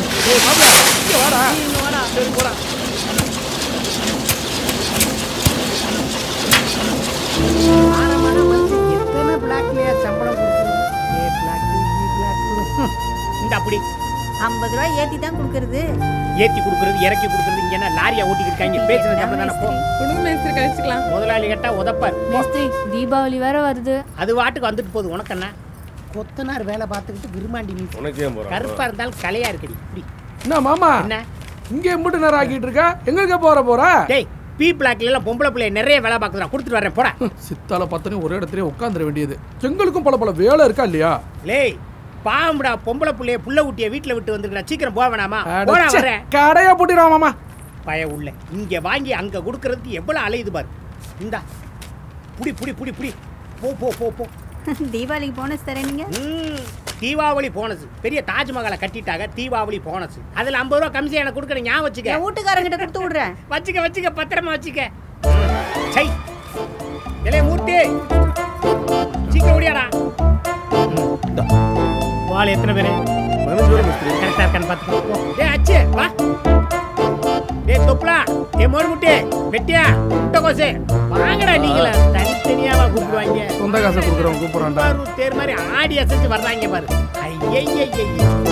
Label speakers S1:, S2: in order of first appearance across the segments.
S1: ஏய் மாப்பிள இங்க வாடா
S2: இங்க வாடா
S1: சரி போடா
S2: ஆரமான மனுஷன் எத்தனை பிளாக்லயா சம்பளம் கொடுக்குறது ஏ பிளாக் பி பிளாக்
S3: இந்த அப்படி
S4: ஐம்பது ரூபாய் ஏத்தி தான் கொடுக்கறது
S3: ஏத்தி கொடுக்கறது இறக்கி கொடுக்கறது இங்க என்ன லாரியா ஓட்டிட்டு இருக்காங்க பேசுறது சம்பளம் தானே போ
S5: குடும்ப மேஸ்திரி கழிச்சுக்கலாம்
S3: முதலாளி கேட்டா உதப்பார் போ.
S4: மேஸ்திரி தீபாவளி வேற வருது
S3: அது வாட்டுக்கு வந்துட்டு போகுது உனக்கு என்ன கொத்தனார் வேலை பார்த்துக்கிட்டு விரும்மாண்டி நீ
S1: உனக்கு ஏன் போறான்
S3: கருப்பா இருந்தாலும் கலையா இருக்குடி இப்படி
S1: என்ன மாமா
S3: என்ன
S1: இங்க எம்பிட்டு நேரம் ஆக்கிட்டு இருக்க எங்களுக்கு போற போற
S3: டேய் பி பிளாக்ல எல்லாம் பொம்பளை பிள்ளைய நிறைய வேலை பார்க்குறான் கொடுத்துட்டு வரேன் போடா
S1: சித்தால பத்தனையும் ஒரே இடத்துல உட்காந்துட வேண்டியது எங்களுக்கும் பல பல வேலை இருக்கா இல்லையா
S3: லேய் பாம்புடா பொம்பளை பிள்ளைய புள்ள குட்டிய வீட்டுல விட்டு வந்துருக்கா சீக்கிரம் போக வேணாமா போடா
S1: அடச்சே,
S3: வரேன்
S1: கடையா போட்டிடுவான் மாமா
S3: பய உள்ள இங்க வாங்கி அங்க கொடுக்கறதுக்கு எவ்வளவு அலையுது பாரு இந்தா புடி புடி புடி புடி போ போ போ போ
S4: தீபாவளிக்கு போனஸ் தரேன் நீங்க
S3: ம், தீபாவளி போனஸ் பெரிய தாஜ்மஹாலை கட்டிட்டாங்க தீபாவளி போனஸ் அதுல ஐம்பது ரூபா கமிஷன் எனக்கு கொடுக்குற ஞாபகம் வச்சுக்க
S4: என் வீட்டுக்காரங்கிட்ட கொடுத்து விடுறேன்
S3: வச்சுக்க வச்சுக்க பத்திரமா வச்சுக்க சை இளைய மூர்த்தி சீக்கிரம் ஓடியாடா வாள் எத்தனை பேரு கரெக்டா இருக்கான்னு பார்த்துக்கோ ஏ அச்சு வா ஏ தொப்லா ஏ மோர்முட்டி வெட்டியா முட்டைக்கோசு வாங்கடா நீங்களா தனித்தனியாவா கூப்பிடுவாங்க
S1: சொந்த காசை கொடுக்குறவன் கூப்பிடுறான்டா
S3: பாரு தேர் மாதிரி ஆடி அசைஞ்சு வர்றாங்க பாரு ஐயய்யய்ய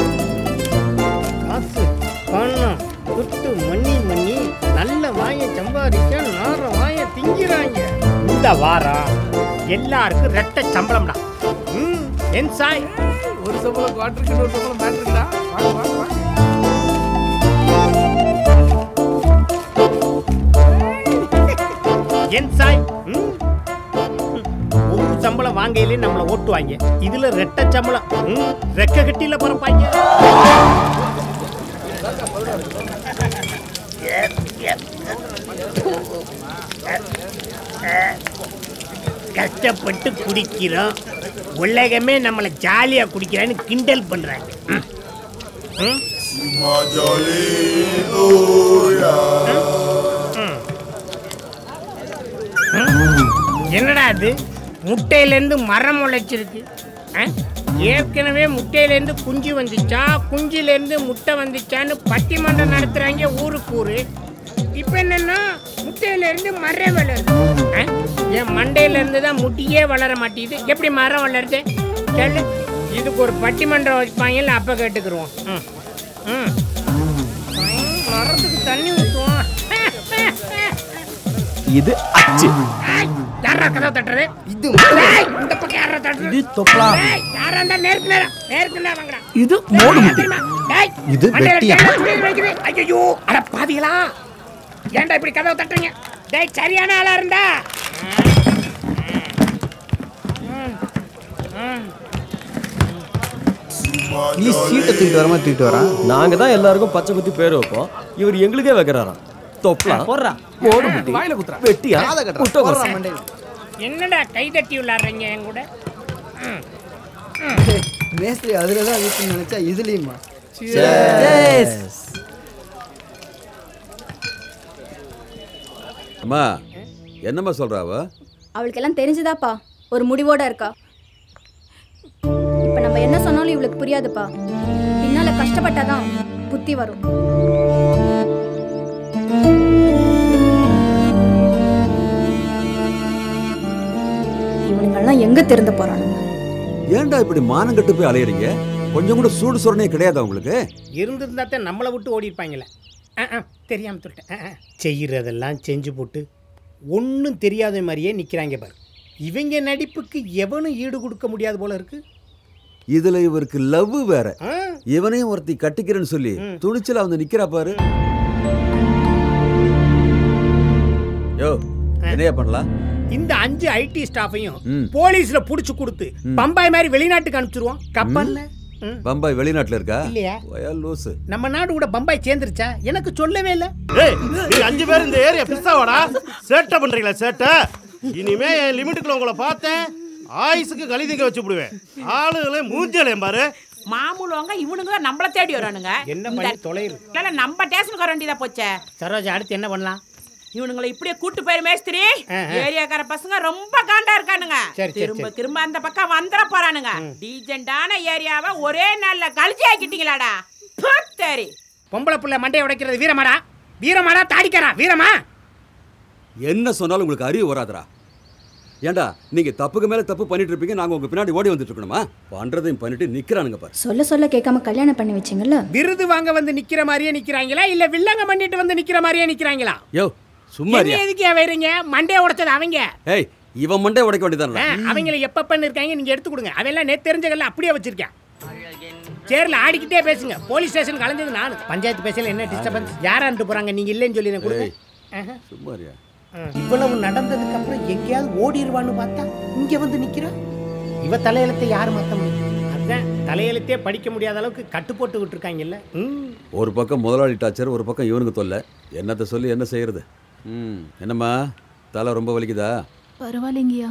S3: காசு பணம் துட்டு மண்ணி மண்ணி நல்ல வாயை சம்பாதிக்க நார வாயை திங்கிறாங்க இந்த வாரம் எல்லாருக்கும் ரெட்டை சம்பளம்டா ம் என் சாய்
S1: ஒரு சம்பளம் குவாட்டருக்கு இன்னொரு சம்பளம் மேட்ருக்குடா வாங்க வாங்க வாங்க
S3: என் சாய் ம். ஒரு சம்பளம் வாங்கையிலே நம்மளை ஓட்டுவாங்க இதுல ரெட்டை சம்பளம் ம், ரெக்க கட்டியில பறப்பாங்க கஷ்டப்பட்டு குடிக்கிறோம் உலகமே நம்மளை ஜாலியா குடிக்கிறான்னு கிண்டல் பண்றாங்க ம். ம். என்னடா அது முட்டையிலேருந்து மரம் முளைச்சிருக்கு ஆ? ஏற்கனவே முட்டையிலேருந்து குஞ்சு வந்துச்சா குஞ்சிலேருந்து முட்டை வந்துச்சான்னு பட்டிமன்றம் நடத்துகிறாங்க ஊருக்கு ஊரு இப்போ என்னன்னா முட்டையிலேருந்து மரம் வளருது ஆ? என் மண்டையிலேருந்து தான் முட்டியே வளர மாட்டேங்குது எப்படி மரம் வளருது சொல்லு இதுக்கு ஒரு பட்டிமன்றம் வைப்பாங்கல்ல அப்போ கேட்டுக்குருவோம் ம் ம் மரத்துக்கு தண்ணி ஊற்றுவோம்
S6: இது அச்சு
S3: ஏய், யாரா கதவை தட்டுறது
S2: இது
S3: ஏய், இந்த பக்கம் யாரா தட்டுறது
S6: இது தொப்பலா
S3: ஏய், யாரா இருந்தா நேருக்கு நேரா நேருக்கு நேரா வாங்கடா
S1: இது மோடு முட்டி
S3: ஏய்,
S6: இது
S3: மண்டையில
S6: வெட்டியா.
S3: தேங்காய் துணியில் வைக்குது. ஐயையோ, அட பாவிகளா ஏன்டா இப்படி கதவை தட்டுறீங்க டேய் சரியான ஆளா இருந்தா
S6: நீ சீட்டை தூக்கிட்டு வரமா தூக்கிட்டு வரான்
S7: நாங்க தான் எல்லாருக்கும் பச்சை குத்தி பேர் வைப்போம் இவர் எங்களுக்கே வைக்கிறாராம் தொப்பலாம்
S6: போடுறா
S1: மோடு முட்டி வாயில குத்துறா
S7: வெட்டியா
S6: காதை கட்டுறா.
S7: முட்டை
S6: போடுறா
S7: கோசு.
S6: மண்டையில.
S3: என்னடா கை தட்டி விளையாடுறீங்க என் கூட ம்.
S2: மேஸ்திரி அதுல தான் வீட்டுன்னு நினைச்சா இதுலயுமா
S8: அம்மா என்னம்மா சொல்றா அவ
S9: அவளுக்கெல்லாம் தெரிஞ்சுதாப்பா ஒரு முடிவோட இருக்கா இப்ப நம்ம என்ன சொன்னாலும் இவளுக்கு புரியாதுப்பா பின்னால கஷ்டப்பட்டாதான் புத்தி வரும் இவனுங்கெல்லாம் எங்க திறந்து போறானுங்க
S8: ஏன்டா இப்படி மானங்கட்டு போய் அலையறீங்க கொஞ்சம் கூட சூடு சொரணே கிடையாதா உங்களுக்கு
S3: இருந்திருந்தா தான் நம்மளை விட்டு ஓடி இருப்பாங்களே ஆ ஆ தெரியாமல் சொல்லிட்டேன் ஆ, ஆ. செய்யறதெல்லாம் செஞ்சு போட்டு ஒன்றும் தெரியாத மாதிரியே நிற்கிறாங்க பாரு இவங்க நடிப்புக்கு எவனும் ஈடு கொடுக்க முடியாது போல இருக்கு
S8: இதுல இவருக்கு லவ் வேற
S3: ஆ,
S8: இவனையும் ஒருத்தி கட்டிக்கிறேன்னு சொல்லி துணிச்சலா வந்து நிக்கிறா பாரு யோ என்னையா பண்ணலாம்
S3: இந்த அஞ்சு ஐடி ஸ்டாஃபையும்
S8: ம்.
S3: போலீஸ்ல புடிச்சு கொடுத்து பம்பாய் மாதிரி வெளிநாட்டுக்கு அனுப்பிச்சிருவோம் கப்பல்ல ம்.
S8: பம்பாய் வெளிநாட்டுல இருக்கா
S3: இல்லையா?
S8: ஒயா லூசு
S3: நம்ம நாடு கூட பம்பாய் சேர்ந்துருச்சா எனக்கு சொல்லவே இல்லை
S10: ஏய் நீங்க அஞ்சு பேர் இந்த ஏரியா பிஸ்ஸாவாடா சேட்டை பண்றீங்களா சேட்டை இனிமே என் லிமிட்டுக்குள்ள உங்களை பார்த்தேன் ஆயுசுக்கு கழிதிக்க வச்சு விடுவேன் ஆளுகளே மூஞ்சலையும் பாரு
S5: மாமூலவங்க இவனுங்க நம்மள தேடி வரானுங்க
S3: என்ன பண்ணி தொலைறு
S5: இல்ல நம்ம ஸ்டேஷனுக்கு வர வேண்டியதா போச்சே
S3: சரோஜா அடுத்து என்ன பண்ணலாம்
S5: இவனுங்களை இப்படியே கூட்டு போயிரு மேஸ்திரி
S3: ஆ, ஆ.
S5: ஏரியாக்கார பசங்க ரொம்ப காண்டா இருக்கானுங்க
S3: சரி, சரி,
S5: திரும்ப
S3: சரி.
S5: திரும்ப அந்த பக்கம் வந்துட போறானுங்க டீஜென்டான ஏரியாவை ஒரே நாள்ல கழிச்சு ஆக்கிட்டீங்களாடா சரி
S3: பொம்பளை புள்ள மண்டையை உடைக்கிறது வீரமாடா வீரமாடா தாடிக்காரா வீரமா
S8: என்ன சொன்னாலும் உங்களுக்கு அறிவு வராதுடா ஏன்டா நீங்க தப்புக்கு மேல தப்பு பண்ணிட்டு இருப்பீங்க நாங்க உங்க பின்னாடி ஓடி வந்துட்டு இருக்கணுமா பண்றதையும் பண்ணிட்டு நிக்கிறானுங்க பாரு
S9: சொல்ல சொல்ல கேட்காம கல்யாணம் பண்ணி வச்சிங்கல்ல
S3: விருது வாங்க வந்து நிக்கிற மாதிரியே நிக்கிறாங்களா இல்ல வில்லங்க பண்ணிட்டு வந்து நிக்கிற மாதிரியே நிக்கிறாங்களா
S8: யோ சும்மா
S3: என்ன எதுக்கு வைறீங்க மண்டையை உடைச்சது அவங்க
S8: ஏய் இவன் மண்டே உடைக்க வேண்டியதானே
S3: ஆ, அவங்கள எப்ப பண்ணு இருக்காங்க நீங்க எடுத்து கொடுங்க அவெல்லாம் நேத்து தெரிஞ்சகல்ல அப்படியே வச்சிருக்கேன் சேர்ல ஆடிக்கிட்டே பேசுங்க போலீஸ் ஸ்டேஷன் கலந்தது நானு பஞ்சாயத்து பேசல என்ன டிஸ்டர்பன்ஸ் யாரான்ட்டு போறாங்க நீங்க இல்லைன்னு சொல்லி கொடுங்க ஆஹா.
S8: சும்மா இருயா.
S2: இவ்வளவு நடந்ததுக்கு அப்புறம் எங்கேயாவது ஓடிடுவான்னு பார்த்தா இங்க வந்து நிக்கிறா இவ தலையெழுத்தை யாரு மாத்த முடியும்
S3: அதான் தலையெழுத்தே படிக்க முடியாத அளவுக்கு கட்டு போட்டு விட்டுருக்காங்கல்ல ம்
S8: ஒரு பக்கம் முதலாளி டாச்சர் ஒரு பக்கம் இவனுக்கு தொல்லை என்னத்தை சொல்லி என்ன செய்யறது ம் என்னம்மா தலை ரொம்ப வலிக்குதா
S9: பரவாயில்லைங்கய்யா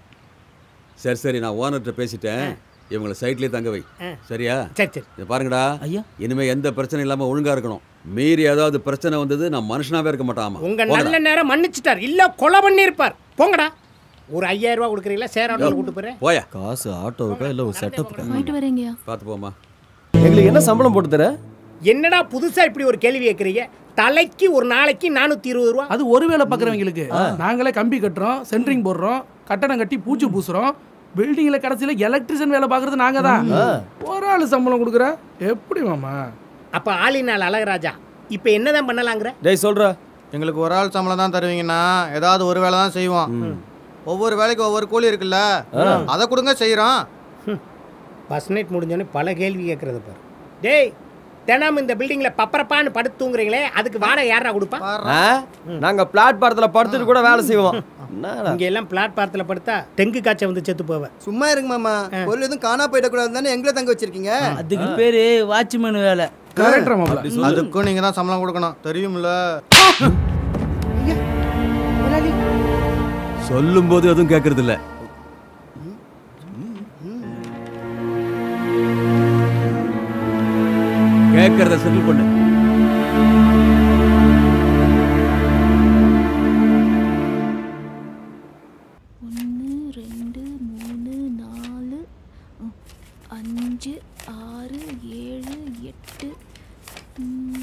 S8: சரி சரி நான் ஓனர்கிட்ட பேசிட்டேன் இவங்களை சைட்லயே தங்க வை
S3: ஆ.
S8: சரியா
S3: சரி சரி
S8: இதை பாருங்கடா
S6: ஐயா.
S8: இனிமே எந்த பிரச்சனையும் இல்லாம ஒழுங்கா இருக்கணும் மீறி ஏதாவது பிரச்சனை வந்தது நான் மனுஷனாவே இருக்க மாட்டாமா
S3: உங்க நல்ல நேரம் மன்னிச்சிட்டார் இல்ல கொலை பண்ணியிருப்பார் போங்கடா ஒரு ஐயாயிரம் ரூபாய் கொடுக்குறீங்களா சேர ஆட்டோவில் கூட்டு போறேன்
S8: போயா
S7: காசு ஆட்டோவுக்கா இல்லை ஒரு செட்டப்புக்கா
S9: போயிட்டு வரேங்கய்யா
S8: பார்த்து போமா
S7: எங்களுக்கு என்ன சம்பளம் போட்டு தர
S3: என்னடா புதுசா இப்படி ஒரு கேள்வி கேட்குறீங்க தலைக்கு ஒரு நாளைக்கு நானூத்தி இருபது ரூபா
S1: அது ஒரு வேலை பார்க்குறவங்களுக்கு நாங்களே கம்பி கட்டுறோம் சென்ட்ரிங் போடுறோம் கட்டடம் கட்டி பூச்சி பூசுறோம் பில்டிங்ல கடைசியில எலக்ட்ரிஷியன் வேலை பார்க்கறது நாங்க தான் ஒரு ஆள் சம்பளம் கொடுக்குற எப்படி மாமா
S3: அப்ப ஆளினால் அழகராஜா இப்ப என்னதான் பண்ணலாங்கிற
S7: டேய் சொல்ற
S6: எங்களுக்கு ஒரு ஆள் சம்பளம் தான் தருவீங்கன்னா ஏதாவது ஒரு வேலை தான் செய்வோம் ஒவ்வொரு வேலைக்கு ஒவ்வொரு கூலி இருக்குல்ல அதை கொடுங்க செய்கிறோம்
S3: பஸ் நைட் முடிஞ்சோடனே பல கேள்வி கேட்கறது பாரு டேய் தினம் இந்த பில்டிங்ல பப்பரப்பான்னு படுத்து தூங்குறீங்களே அதுக்கு வாடகை யாரா கொடுப்பா
S7: ஆ? நாங்க பிளாட்பாரத்தில் படுத்துட்டு கூட வேலை செய்வோம் என்னடா
S3: இங்க எல்லாம் பிளாட்பாரத்தில் படுத்தா டெங்கு காய்ச்சல் வந்து செத்து போவேன்
S6: சும்மா இருங்க மாமா பொருள் எதுவும் காணா போயிடக்கூடாது தானே எங்களை தங்க வச்சிருக்கீங்க
S2: அதுக்கு பேரு வாட்ச்மேன் வேலை
S1: கரெக்டா மாப்பிள்ள
S6: அதுக்கும் நீங்க தான் சம்பளம் கொடுக்கணும் தெரியும்ல
S8: சொல்லும் போது எதுவும் கேட்கறது இல்ல கேட்கறத செட்டில் பண்ணு
S9: ஒன்று ரெண்டு மூணு நாலு ம், அஞ்சு ஆறு ஏழு எட்டு ம்,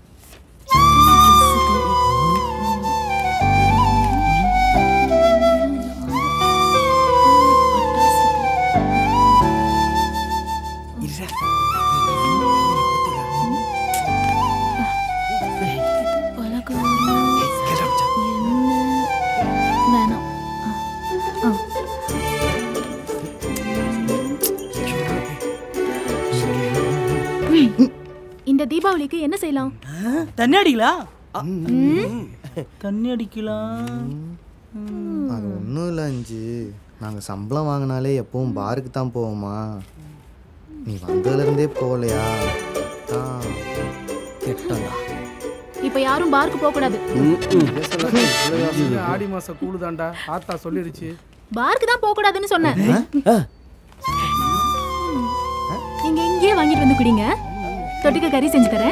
S9: பலகாரம் எண்ணெய் வேணாம் ஆ. ம். இந்த தீபாவளிக்கு என்ன செய்யலாம்
S2: தண்ணி அடிக்கலாம்
S9: ம்?
S2: தண்ணி அடிக்கலாம்
S6: அது ஒன்றும் இல்லை அஞ்சு நாங்கள் சம்பளம் வாங்கினாலே எப்பவும் பாருக்கு தான் போவோமா நீ வந்ததுலேருந்தே போகலையா தான்
S9: இப்ப யாரும் பார்க்கு போக கூடாது
S1: ஆடி மாசம் கூடுதாண்டா ஆத்தா சொல்லிடுச்சு
S9: பார்க்கு தான் போக கூடாதுன்னு சொன்னேன் நீங்க இங்கேயே வாங்கிட்டு வந்து குடிங்க தொட்டுக்க கறி செஞ்சு தரேன்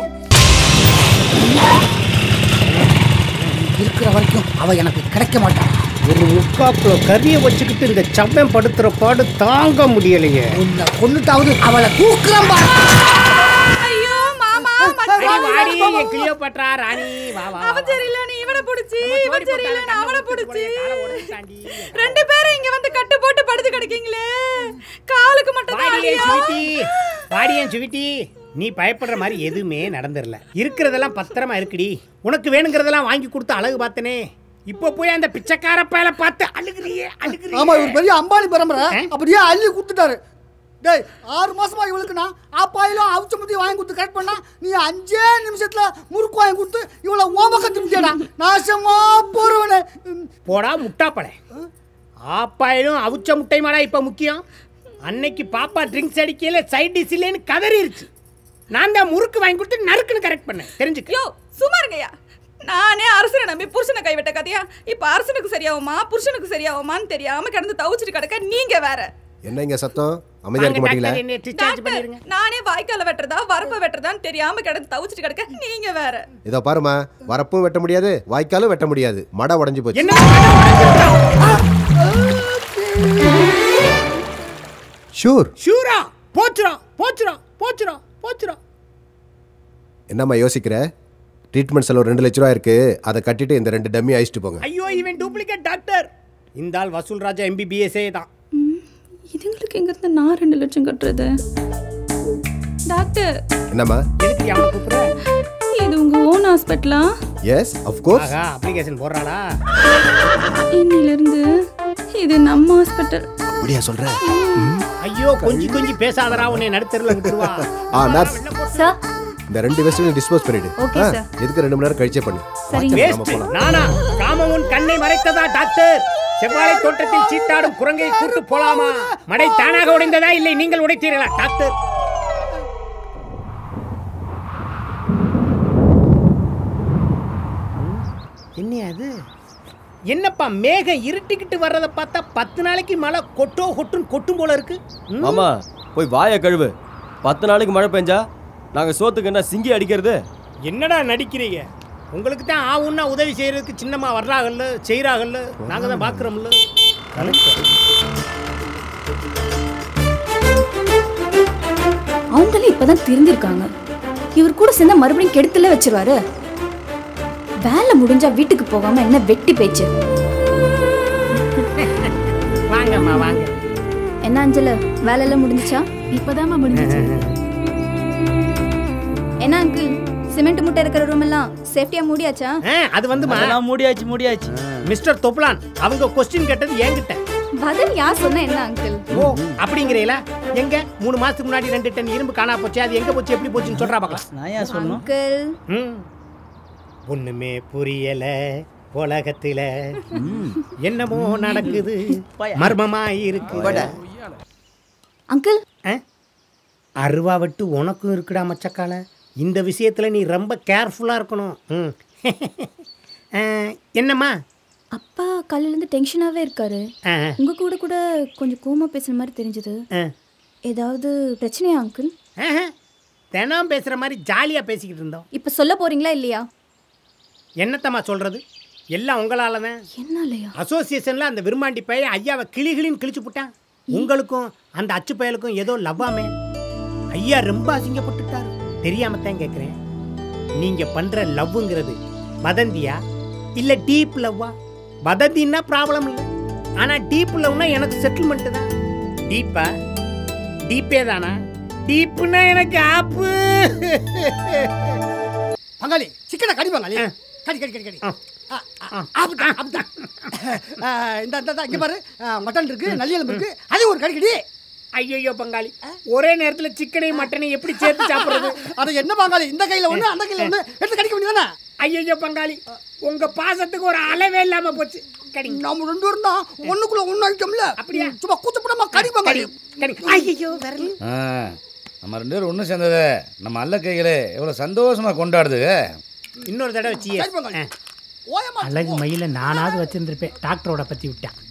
S2: இருக்கிற வரைக்கும் அவ எனக்கு கிடைக்க மாட்டான்
S3: ஒரு முக்காக்குள்ள கறியை வச்சுக்கிட்டு இந்த சப்பம் படுத்துற பாடு தாங்க முடியலையே
S2: உன்னை கொண்டுட்டாவது அவளை தூக்குறேன் பாரு.
S5: ஐயோ மாமா
S3: அடி வாடி என் கிளியோபாட்ரா ராணி வா வா வா, வா
S5: சரியில்லை நீ இவனை புடிச்சி
S3: நம்ம
S5: இவன்
S3: ஜோடி
S5: சரியில்லை
S3: போட்டாலே
S5: அவனை
S3: கண்ணை
S5: புடிச்சி
S3: ஊத்திட்டு போய் காலை உடைச்சிட்டாண்டி.
S5: ரெண்டு பேரும் இங்க வந்து கட்டு போட்டு படுத்து கிடக்கீங்களே காலுக்கு மட்டும் தான்
S3: வாடியேன்
S5: அடியா?
S3: சுவிட்டி வாடியேன் சுவிட்டி நீ பயப்படுற மாதிரி எதுவுமே நடந்துடல இருக்கிறதெல்லாம் பத்திரமா இருக்குடி உனக்கு வேணுங்கிறதெல்லாம் வாங்கி கொடுத்து அழகு பார்த்தனே இப்போ போய் அந்த பிச்சைக்கார பயல பார்த்து அழுகுறியே அழுகுறியே
S11: ஆமா இவர் பெரிய அம்பானி பரம்பரை
S3: ஆ?
S11: அப்படியே அள்ளி கொடுத்துட்டாரு டேய் ஆறு மாசமா இவளுக்கு நான் ஆப்பாயிலும் அவிச்ச முத்தி வாங்கி கொடுத்து கரெக்ட் பண்ணா நீ அஞ்சே நிமிஷத்துல முறுக்கு வாங்கி கொடுத்து இவளை ஓமக்க திரும்பிட்டேடா நாசமா போறவனே
S3: போடா முட்டாப்படை ஆப்பாயிலும் அவிச்ச முட்டை மாடா இப்போ முக்கியம் அன்னைக்கு பாப்பா ட்ரிங்க்ஸ் அடிக்கையில சைட் டிஷ் இல்லைன்னு கதறிருச்சு நான் தான் முறுக்கு வாங்கி கொடுத்து நறுக்குன்னு கரெக்ட் பண்ணேன் தெரிஞ்சுக்க
S5: யோ சும்மா இருங்கய்யா நானே அரசனை நம்பி புருஷனை கைவிட்ட கதையா இப்ப அரசனுக்கு சரியாகுமா புருஷனுக்கு சரியாகுமான்னு தெரியாம கிடந்து தவிச்சிட்டு கிடக்க நீங்க வேற
S12: என்ன இங்க சத்தம் அமைதியா இருக்க
S3: வாங்க
S12: மாட்டீங்களா
S3: டாக்டர், என்னை discharge பண்ணிருங்க
S5: நானே வாய்க்கால வெட்டுறதா வரப்ப வெட்டுறதான்னு தெரியாம கிடந்து தவிச்சிட்டு கிடக்க நீங்க வேற
S12: இதோ பாருமா வரப்பும் வெட்ட முடியாது வாய்க்காலும் வெட்ட முடியாது மடை உடைஞ்சு போச்சு
S3: என்ன
S12: ஷூர்
S3: ஷூரா போச்சுரா போச்சுரா போச்சுரா போச்சுரா
S12: என்னம்மா யோசிக்கிற ட்ரீட்மெண்ட் செலவு ரெண்டு லட்ச ரூபா இருக்கு அதை கட்டிட்டு இந்த ரெண்டு டம்மி அழிச்சிட்டு போங்க
S3: ஐயோ இவன் டூப்ளிகேட் டாக்டர் இந்த ஆள் வசூல் ராஜா எம்பிபிஎஸ்ஏ தான்
S5: இதுங்களுக்கு எங்கிருந்து நான் ரெண்டு லட்சம் கட்டுறது டாக்டர்
S12: என்னம்மா
S3: எதுக்கு அவனை கூப்பிடுற
S5: இது உங்க ஓன் ஹாஸ்பிட்டலா
S12: எஸ் அஃப்கோர்ஸ்
S3: ஆகா அப்ளிகேஷன் போடுறாளா
S5: இன்னிலிருந்து இது நம்ம ஹாஸ்பிட்டல்
S12: அப்படியா சொல்ற
S3: ஐயோ கொஞ்சி கொஞ்சி பேசாதடா உன்னை நடுத்தரில் விட்டுருவா
S12: ஆ நர்ஸ்
S4: சார்
S12: இந்த ரெண்டு வெஸ்ட்டையும் டிஸ்போஸ் பண்ணிடு
S4: Okay,
S12: ஆ,
S4: sir.
S12: எதுக்கு ரெண்டு மணி நேரம் கழிச்சே பண்ணு
S4: சரிங்க.
S12: வாங்க, நம்ம
S3: வேஸ்ட்
S12: போலாம்.
S3: நானா காமம் உன் கண்ணை மறைத்ததா டாக்டர் செவ்வாழை தோட்டத்தில் சீட்டாடும் குரங்கை கூட்டு போலாமா மடை தானாக உடைந்ததா இல்லை நீங்கள் உடைத்தீர்களா டாக்டர் என்ன அது என்னப்பா மேகம் இருட்டிக்கிட்டு வர்றதை பார்த்தா பத்து நாளைக்கு மழை கொட்டோ கொட்டுன்னு கொட்டும் போல இருக்கு ம்?
S7: மாமா போய் வாயை கழுவு பத்து நாளைக்கு மழை பெஞ்சா நாங்க சோத்துக்கு என்ன சிங்கி அடிக்கிறது
S3: என்னடா நடிக்கிறீங்க உங்களுக்கு தான் ஆவுன்னா உதவி செய்யறதுக்கு சின்னம்மா வர்றாங்கல்ல செய்கிறாங்கல்ல நாங்கள் தான் பார்க்குறோம்ல
S9: அவங்களே இப்பதான் திருந்திருக்காங்க இவர் கூட சேர்ந்தா மறுபடியும் கெடுத்துல வச்சிருவாரு வேலை முடிஞ்சா வீட்டுக்கு போகாம என்ன வெட்டி பேச்சு
S3: வாங்கம்மா வாங்க
S9: என்ன அஞ்சல வேலையெல்லாம் முடிஞ்சுச்சா
S4: இப்பதாம்மா முடிஞ்சிச்சு
S9: என்ன அங்கிள் சிமெண்ட் மூட்டை இருக்கிற ரூம் எல்லாம் சேஃப்டியா மூடியாச்சா
S3: ஆ, அது வந்து
S2: முடியாச்சு முடியாச்சு
S3: மிஸ்டர் தொப்லான் அவங்க கொஸ்டின் கேட்டது என்கிட்ட
S9: பதில் யார் சொன்னா என்ன அங்கிள்
S3: ஓ அப்படிங்கிறீங்களா எங்க மூணு மாசத்துக்கு முன்னாடி ரெண்டு டன் இரும்பு காணா போச்சு அது எங்க போச்சு எப்படி போச்சுன்னு சொல்றா பார்க்கலாம்
S2: நான் ஏன் சொல்லணும்
S9: அங்கிள்
S3: ம். ஒண்ணுமே புரியல உலகத்துல என்னமோ நடக்குது மர்மமா இருக்கு
S9: அங்கிள்
S3: ஆ? அருவா வெட்டு உனக்கும் இருக்குடா மச்சக்கால இந்த விஷயத்துல நீ ரொம்ப கேர்ஃபுல்லா இருக்கணும் ம். ஆ, என்னம்மா
S9: அப்பா காலையில இருந்து டென்ஷனாவே இருக்காரு
S3: ஆ,
S9: உங்க கூட கூட கொஞ்சம் கோமா பேசுற மாதிரி தெரிஞ்சது
S3: ஆ.
S9: ஏதாவது பிரச்சனையா அங்கிள்
S3: ஆஹா. தினம் பேசுற மாதிரி ஜாலியா பேசிக்கிட்டு இருந்தோம்
S9: இப்ப சொல்ல போறீங்களா இல்லையா
S3: என்னத்தம்மா சொல்றது எல்லாம் உங்களால தான்
S9: என்னாலயா
S3: அசோசியேஷன்ல அந்த விரும்மாண்டி பையன் ஐயாவை கிளி கிளின்னு கிழிச்சு புட்டான் உங்களுக்கும் அந்த அச்சு பயலுக்கும் ஏதோ லவ்வாமே ஐயா ரொம்ப அசிங்கப்பட்டுட்டாரு தெரியாம தான் கேட்குறேன் நீங்க பண்ற லவ்ங்கிறது வதந்தியா இல்ல டீப் லவ்வா வதந்தின்னா ப்ராப்ளம் இல்லை ஆனா டீப் லவ்னா எனக்கு செட்டில்மெண்ட் தான் டீப்பா டீப்பே தானா டீப்புனா எனக்கு ஆப்பு
S11: பங்காளி சிக்கனை கடி பங்காளி கடி கடி கடி கடி ஆ, ஆ, அப்படிதான், அப்படிதான். ஆ, இந்த இந்த, இந்த, இங்க பாரு ஆ, மட்டன் இருக்கு நல்லியலம் இருக்கு அது ஒரு கடி கடி
S3: ஐயோ பங்காளி ஒரே நேரத்துல சிக்கனையும் மட்டனையும் எப்படி சேர்த்து சாப்பிடுறது
S11: அட என்ன பங்காளி இந்த கையில ஒண்ணு அந்த கையில ஒண்ணு எடுத்து கடிக்க வேண்டியதானே
S3: ஐயோ பங்காளி உங்க பாசத்துக்கு ஒரு அளவே இல்லாம போச்சு கடி
S11: நம்ம ரெண்டு பேரும் தான் ஒண்ணுக்குள்ள ஒண்ணு ஐட்டம்ல
S3: அப்படியா?
S11: சும்மா கூச்சப்படாம கடி பங்காளி
S3: கடி ஐயோ விரல்
S13: ஆ, நம்ம ரெண்டு பேரும் ஒன்று சேர்ந்தது நம்ம அல்ல கைகளே எவ்வளோ சந்தோஷமா கொண்டாடுது
S3: இன்னொரு தடவை
S11: சரி
S3: cheers.
S11: பங்காளி
S3: ஆ.
S11: ஓயமா
S3: அழகு மயில நானாவது வச்சிருந்திருப்பேன் டாக்டரோட பத்தி விட்டேன்